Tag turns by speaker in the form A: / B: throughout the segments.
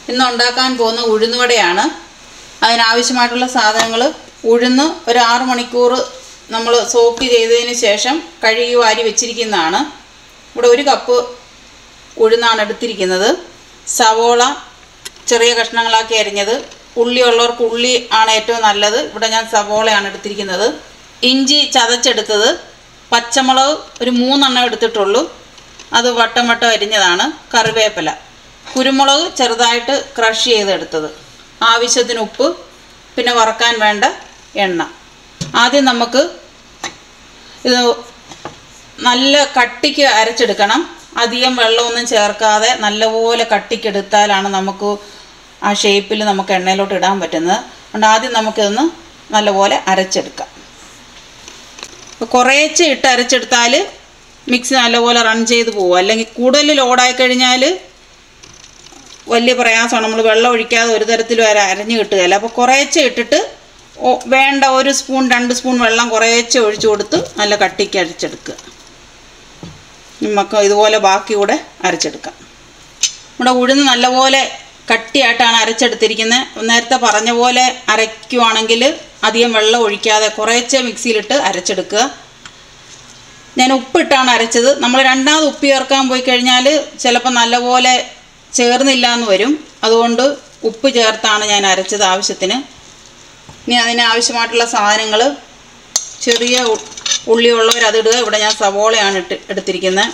A: ഇന്ന് ഉണ്ടാക്കാൻ പോകുന്ന ഉഴുന്നുവടയാണ് അതിനാവശ്യമായിട്ടുള്ള സാധനങ്ങൾ ഉഴുന്ന് ഒരു ആറ് മണിക്കൂർ നമ്മൾ സോക്ക് ചെയ്തതിന് ശേഷം കഴുകി വാരി വെച്ചിരിക്കുന്നതാണ് ഇവിടെ ഒരു കപ്പ് ഉഴുന്നാണ് എടുത്തിരിക്കുന്നത് സവോള ചെറിയ കഷ്ണങ്ങളാക്കി അരിഞ്ഞത് ഉള്ളി ഉള്ളവർക്ക് ഉള്ളി ആണ് ഏറ്റവും നല്ലത് ഇവിടെ ഞാൻ സവോളയാണ് എടുത്തിരിക്കുന്നത് ഇഞ്ചി ചതച്ചെടുത്തത് പച്ചമുളക് ഒരു മൂന്നെണ്ണം എടുത്തിട്ടുള്ളൂ അത് വട്ടം വട്ടം അരിഞ്ഞതാണ് കറിവേപ്പില കുരുമുളക് ചെറുതായിട്ട് ക്രഷ് ചെയ്തെടുത്തത് ആവശ്യത്തിന് ഉപ്പ് പിന്നെ വറക്കാൻ വേണ്ട എണ്ണ ആദ്യം നമുക്ക് ഇത് നല്ല കട്ടിക്ക് അരച്ചെടുക്കണം അധികം വെള്ളമൊന്നും ചേർക്കാതെ നല്ലപോലെ കട്ടിക്കെടുത്താലാണ് നമുക്ക് ആ ഷേപ്പിൽ നമുക്ക് എണ്ണയിലോട്ട് ഇടാൻ പറ്റുന്നത് അതുകൊണ്ട് ആദ്യം നമുക്കിതൊന്ന് നല്ലപോലെ അരച്ചെടുക്കാം അപ്പോൾ കുറേശ്ശെ ഇട്ട് അരച്ചെടുത്താൽ മിക്സി നല്ലപോലെ റൺ ചെയ്ത് പോകും അല്ലെങ്കിൽ കൂടുതൽ ലോഡായി കഴിഞ്ഞാൽ വലിയ പ്രയാസമാണ് നമ്മൾ വെള്ളം ഒഴിക്കാതെ ഒരു തരത്തിലും അര അരഞ്ഞ് കിട്ടുകയില്ല അപ്പോൾ കുറേശ്ശെ ഇട്ടിട്ട് ഓ- വേണ്ട ഒരു സ്പൂൺ രണ്ട് സ്പൂൺ വെള്ളം കുറേശ്ശെ ഒഴിച്ചു കൊടുത്ത് നല്ല കട്ടിക്ക് അരച്ചെടുക്കുക നമുക്ക് ഇതുപോലെ ബാക്കി കൂടെ അരച്ചെടുക്കാം നമ്മുടെ ഉഴുന്ന് നല്ലപോലെ കട്ടിയായിട്ടാണ് അരച്ചെടുത്തിരിക്കുന്നത് നേരത്തെ പറഞ്ഞ പോലെ അരയ്ക്കുവാണെങ്കിൽ അധികം വെള്ളം ഒഴിക്കാതെ കുറേശ്ശെ മിക്സിയിലിട്ട് അരച്ചെടുക്കുക ഞാൻ ഉപ്പിട്ടാണ് അരച്ചത് നമ്മൾ രണ്ടാമത് ഉപ്പ് ചേർക്കാൻ പോയി കഴിഞ്ഞാൽ ചിലപ്പോൾ നല്ലപോലെ ചേർന്നില്ല എന്ന് വരും അതുകൊണ്ട് ഉപ്പ് ചേർത്താണ് ഞാൻ അരച്ചത് ആവശ്യത്തിന് ഇനി അതിന് ആവശ്യമായിട്ടുള്ള സാധനങ്ങൾ ചെറിയ ഉ- ഉള്ളി ഉള്ളവർ അതിടുക ഇവിടെ ഞാൻ സവോളയാണ് ഇട്ട് എടുത്തിരിക്കുന്നത്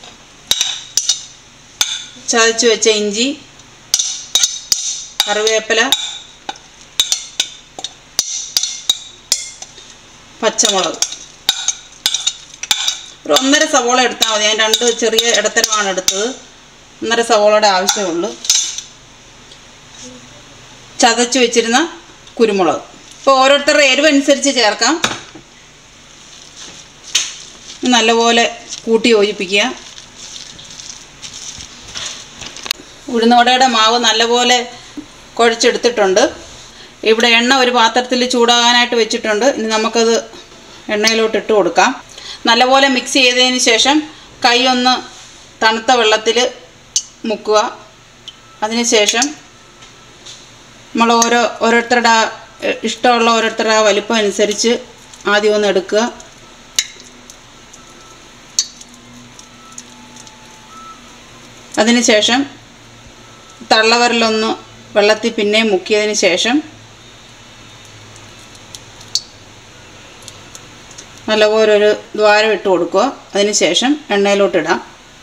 A: ചതച്ച് വെച്ച ഇഞ്ചി കറിവേപ്പില പച്ചമുളക് ഒരു ഒന്നര സവോള എടുത്താൽ മതി ഞാൻ രണ്ട് ചെറിയ ഇടത്തരമാണ് എടുത്തത് ഒന്നര സവോളയുടെ ആവശ്യമുള്ളൂ ചതച്ച് വെച്ചിരുന്ന കുരുമുളക് ഇപ്പോൾ ഓരോരുത്തരുടെ എരിവ് അനുസരിച്ച് ചേർക്കാം ഇത് നല്ലപോലെ കൂട്ടി യോജിപ്പിക്കുക ഉഴുന്നുവടയുടെ മാവ് നല്ലപോലെ കുഴച്ചെടുത്തിട്ടുണ്ട് ഇവിടെ എണ്ണ ഒരു പാത്രത്തിൽ ചൂടാകാനായിട്ട് വെച്ചിട്ടുണ്ട് ഇനി നമുക്കത് എണ്ണയിലോട്ട് ഇട്ട് കൊടുക്കാം നല്ലപോലെ മിക്സ് ചെയ്തതിന് ശേഷം കൈ ഒന്ന് തണുത്ത വെള്ളത്തിൽ മുക്കുക അതിനുശേഷം നമ്മൾ ഓരോ ഓരോരുത്തരുടെ ആ, എ, ഇഷ്ടമുള്ള ഓരോരുത്തരുടെ ആ വലിപ്പം അനുസരിച്ച് ആദ്യം ഒന്ന് എടുക്കുക അതിനുശേഷം തള്ളവരലൊന്ന് വെള്ളത്തിൽ പിന്നെ മുക്കിയതിന് ശേഷം നല്ലപോലെ ഒരു ദ്വാരം ഇട്ട് കൊടുക്കുക അതിന് ശേഷം എണ്ണയിലോട്ട് ഇടാം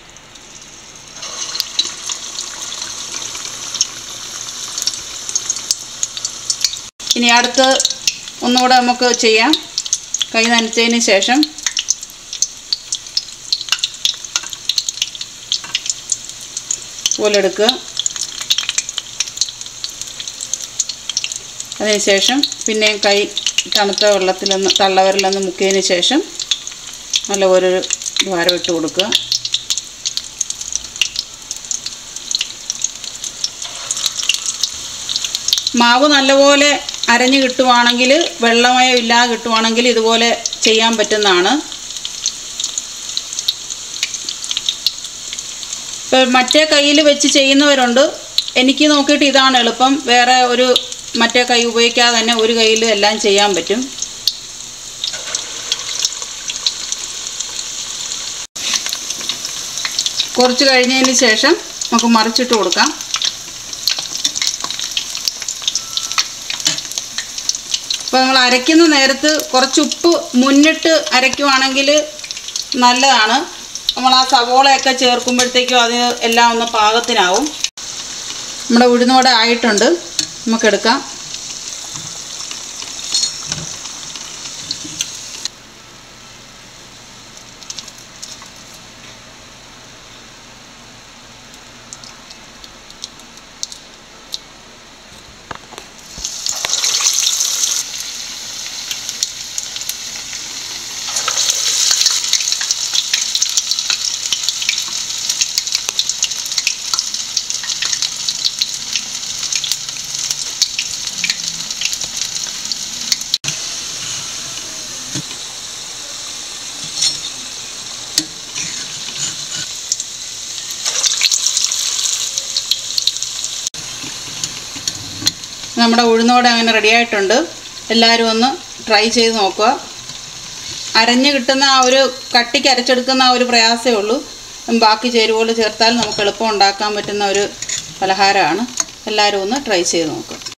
A: ഇനി അടുത്ത് ഒന്നുകൂടെ നമുക്ക് ചെയ്യാം കൈ നനച്ചതിന് ശേഷം പോലെ എടുക്കുക അതിനുശേഷം പിന്നെയും കൈ തണുത്ത വെള്ളത്തിലൊന്ന് തള്ളവരിലൊന്ന് മുക്കിയതിന് ശേഷം നല്ല ഒരു ദ്വാരം ഇട്ട് കൊടുക്കുക മാവ് നല്ലപോലെ അരഞ്ഞ് കിട്ടുവാണെങ്കിൽ വെള്ളമയം ഇല്ലാതെ കിട്ടുവാണെങ്കിൽ ഇതുപോലെ ചെയ്യാൻ പറ്റുന്നതാണ് ഇപ്പോൾ മറ്റേ കയ്യിൽ വെച്ച് ചെയ്യുന്നവരുണ്ട് എനിക്ക് നോക്കിയിട്ട് ഇതാണ് എളുപ്പം വേറെ ഒരു മറ്റേ കൈ ഉപയോഗിക്കാതെ തന്നെ ഒരു കയ്യിൽ എല്ലാം ചെയ്യാൻ പറ്റും കുറച്ച് കഴിഞ്ഞതിന് ശേഷം നമുക്ക് മറിച്ചിട്ട് കൊടുക്കാം ഇപ്പോൾ നമ്മൾ അരയ്ക്കുന്ന നേരത്ത് കുറച്ച് ഉപ്പ് മുന്നിട്ട് അരയ്ക്കുവാണെങ്കിൽ നല്ലതാണ് നമ്മൾ ആ സവോളയൊക്കെ ചേർക്കുമ്പോഴത്തേക്കും അത് എല്ലാം ഒന്ന് പാകത്തിനാവും നമ്മുടെ ഉഴുന്നോടെ ആയിട്ടുണ്ട് നമുക്കെടുക്കാം നമ്മുടെ ഉഴുന്നോടെ അങ്ങനെ റെഡി ആയിട്ടുണ്ട് എല്ലാവരും ഒന്ന് ട്രൈ ചെയ്ത് നോക്കുക അരഞ്ഞ് കിട്ടുന്ന ആ ഒരു കട്ടിക്ക് അരച്ചെടുക്കുന്ന ആ ഒരു പ്രയാസമേ ഉള്ളൂ ബാക്കി ചേരുവകൾ ചേർത്താൽ നമുക്ക് എളുപ്പം ഉണ്ടാക്കാൻ പറ്റുന്ന ഒരു പലഹാരമാണ് എല്ലാവരും ഒന്ന് ട്രൈ ചെയ്ത് നോക്കുക